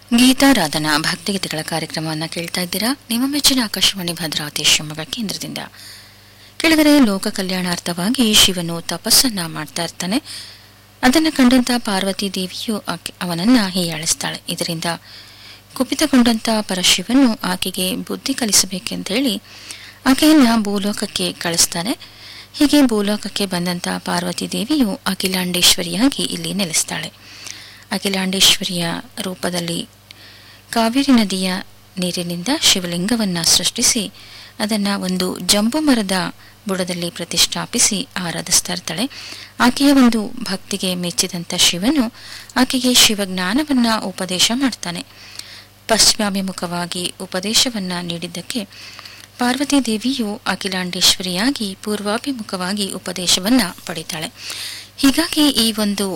ಗೀತಾರಾಧನಾ ಭಕ್ತಿಗೀತೆಗಳ ಕಾರ್ಯಕ್ರಮವನ್ನು ಕೇಳ್ತಾ ಇದ್ದೀರಾ ನಿಮ್ಮ ಮೆಚ್ಚಿನ ಆಕಾಶವಾಣಿ ಭದ್ರಾವತಿ ಶಿವಮೊಗ್ಗ ಕೇಂದ್ರದಿಂದ ಕೆಳಗಡೆ ಲೋಕ ಕಲ್ಯಾಣಾರ್ಥವಾಗಿ ಶಿವನು ತಪಸ್ಸನ್ನ ಮಾಡ್ತಾ ಇರ್ತಾನೆ ಅದನ್ನು ಕಂಡಂತ ಪಾರ್ವತಿ ದೇವಿಯು ಆಕೆ ಅವನನ್ನ ಹೀಯಾಳಿಸ್ತಾಳೆ ಇದರಿಂದ ಕುಪಿತಗೊಂಡಂತ ಪರಶಿವನು ಆಕೆಗೆ ಬುದ್ಧಿ ಕಲಿಸಬೇಕೆಂತೇಳಿ ಆಕೆಯನ್ನ ಭೂಲೋಕಕ್ಕೆ ಕಳಿಸ್ತಾನೆ ಹೀಗೆ ಭೂಲೋಕಕ್ಕೆ ಬಂದಂತ ಪಾರ್ವತಿ ದೇವಿಯು ಅಖಿಲಾಂಡೇಶ್ವರಿಯಾಗಿ ಇಲ್ಲಿ ನೆಲೆಸ್ತಾಳೆ ಅಖಿಲಾಂಡೇಶ್ವರಿಯ ರೂಪದಲ್ಲಿ ಕಾವೇರಿ ನದಿಯ ನೀರಿನಿಂದ ಶಿವಲಿಂಗವನ್ನ ಸೃಷ್ಟಿಸಿ ಅದನ್ನ ಒಂದು ಜಂಬು ಮರದ ಬುಡದಲ್ಲಿ ಪ್ರತಿಷ್ಠಾಪಿಸಿ ಆರಾಧಿಸ್ತಾ ಇರ್ತಾಳೆ ಆಕೆಯ ಒಂದು ಭಕ್ತಿಗೆ ಮೆಚ್ಚಿದಂತ ಶಿವನು ಆಕೆಗೆ ಶಿವಜ್ಞಾನವನ್ನ ಉಪದೇಶ ಮಾಡ್ತಾನೆ ಪಶ್ಚಿಮಾಭಿಮುಖವಾಗಿ ಉಪದೇಶವನ್ನ ನೀಡಿದ್ದಕ್ಕೆ ಪಾರ್ವತಿ ದೇವಿಯು ಅಖಿಲಾಂಡೇಶ್ವರಿಯಾಗಿ ಪೂರ್ವಾಭಿಮುಖವಾಗಿ ಉಪದೇಶವನ್ನ ಪಡಿತಾಳೆ ಹೀಗಾಗಿ ಈ ಒಂದು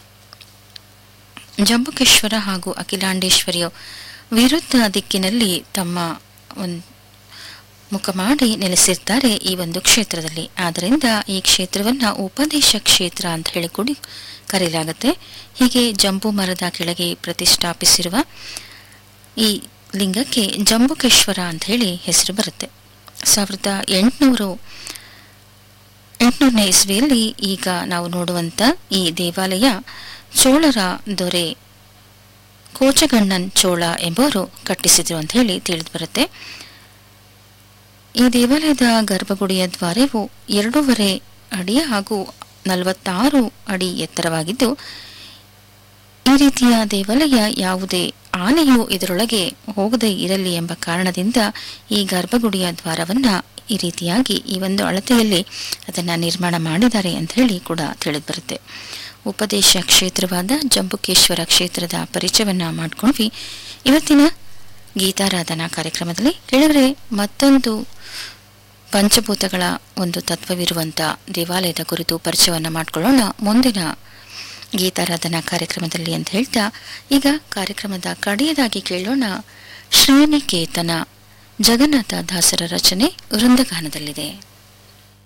ಜಂಬುಕೇಶ್ವರ ಹಾಗೂ ಅಖಿಲಾಂಡೇಶ್ವರಿಯ ವಿರುದ್ಧ ದಿಕ್ಕಿನಲ್ಲಿ ತಮ್ಮ ಒಂದು ಮುಖ ಮಾಡಿ ನೆಲೆಸಿರ್ತಾರೆ ಈ ಒಂದು ಕ್ಷೇತ್ರದಲ್ಲಿ ಆದ್ದರಿಂದ ಈ ಕ್ಷೇತ್ರವನ್ನ ಉಪದೇಶ ಕ್ಷೇತ್ರ ಅಂತ ಹೇಳಿ ಕೂಡಿ ಕರೆಯಲಾಗುತ್ತೆ ಹೀಗೆ ಜಂಬು ಮರದ ಕೆಳಗೆ ಪ್ರತಿಷ್ಠಾಪಿಸಿರುವ ಈ ಲಿಂಗಕ್ಕೆ ಜಂಬುಕೇಶ್ವರ ಅಂತ ಹೇಳಿ ಹೆಸರು ಬರುತ್ತೆ ಸಾವಿರದ ಎಂಟುನೂರು ಎಂಟುನೂರನೇ ಇಸ್ವಿಯಲ್ಲಿ ಈಗ ನಾವು ನೋಡುವಂತ ಈ ದೇವಾಲಯ ಚೋಳರ ದೊರೆ ಕೋಚಗಣ್ಣನ್ ಚೋಳ ಎಂಬುವರು ಕಟ್ಟಿಸಿದರು ಅಂತ ಹೇಳಿ ತಿಳಿದು ಬರುತ್ತೆ ಈ ದೇವಾಲಯದ ಗರ್ಭಗುಡಿಯ ದ್ವಾರವು ಎರಡೂವರೆ ಅಡಿ ಹಾಗೂ ನಲವತ್ತಾರು ಅಡಿ ಎತ್ತರವಾಗಿದ್ದು ಈ ರೀತಿಯ ದೇವಾಲಯ ಯಾವುದೇ ಆನೆಯು ಇದರೊಳಗೆ ಹೋಗದೇ ಇರಲಿ ಎಂಬ ಕಾರಣದಿಂದ ಈ ಗರ್ಭಗುಡಿಯ ದ್ವಾರವನ್ನ ಈ ರೀತಿಯಾಗಿ ಈ ಒಂದು ಅಳತೆಯಲ್ಲಿ ಅದನ್ನ ನಿರ್ಮಾಣ ಮಾಡಿದ್ದಾರೆ ಅಂತ ಹೇಳಿ ಕೂಡ ತಿಳಿದು ಬರುತ್ತೆ ಉಪದೇಶ ಕ್ಷೇತ್ರವಾದ ಜಂಬುಕೇಶ್ವರ ಕ್ಷೇತ್ರದ ಪರಿಚಯವನ್ನ ಮಾಡ್ಕೊಂಡ್ವಿ ಇವತ್ತಿನ ಗೀತಾರಾಧನಾ ಕಾರ್ಯಕ್ರಮದಲ್ಲಿ ಕೆಳಗಡೆ ಮತ್ತೊಂದು ಪಂಚಭೂತಗಳ ಒಂದು ತತ್ವವಿರುವಂತ ದೇವಾಲಯದ ಕುರಿತು ಪರಿಚಯವನ್ನ ಮಾಡಿಕೊಳ್ಳೋಣ ಮುಂದಿನ ಗೀತಾರಾಧನಾ ಕಾರ್ಯಕ್ರಮದಲ್ಲಿ ಅಂತ ಹೇಳ್ತಾ ಈಗ ಕಾರ್ಯಕ್ರಮದ ಕಡೆಯದಾಗಿ ಕೇಳೋಣ ಶ್ರೀನಿಕೇತನ ಜಗನ್ನಾಥ ದಾಸರ ರಚನೆ ವೃಂದಗಾನದಲ್ಲಿದೆ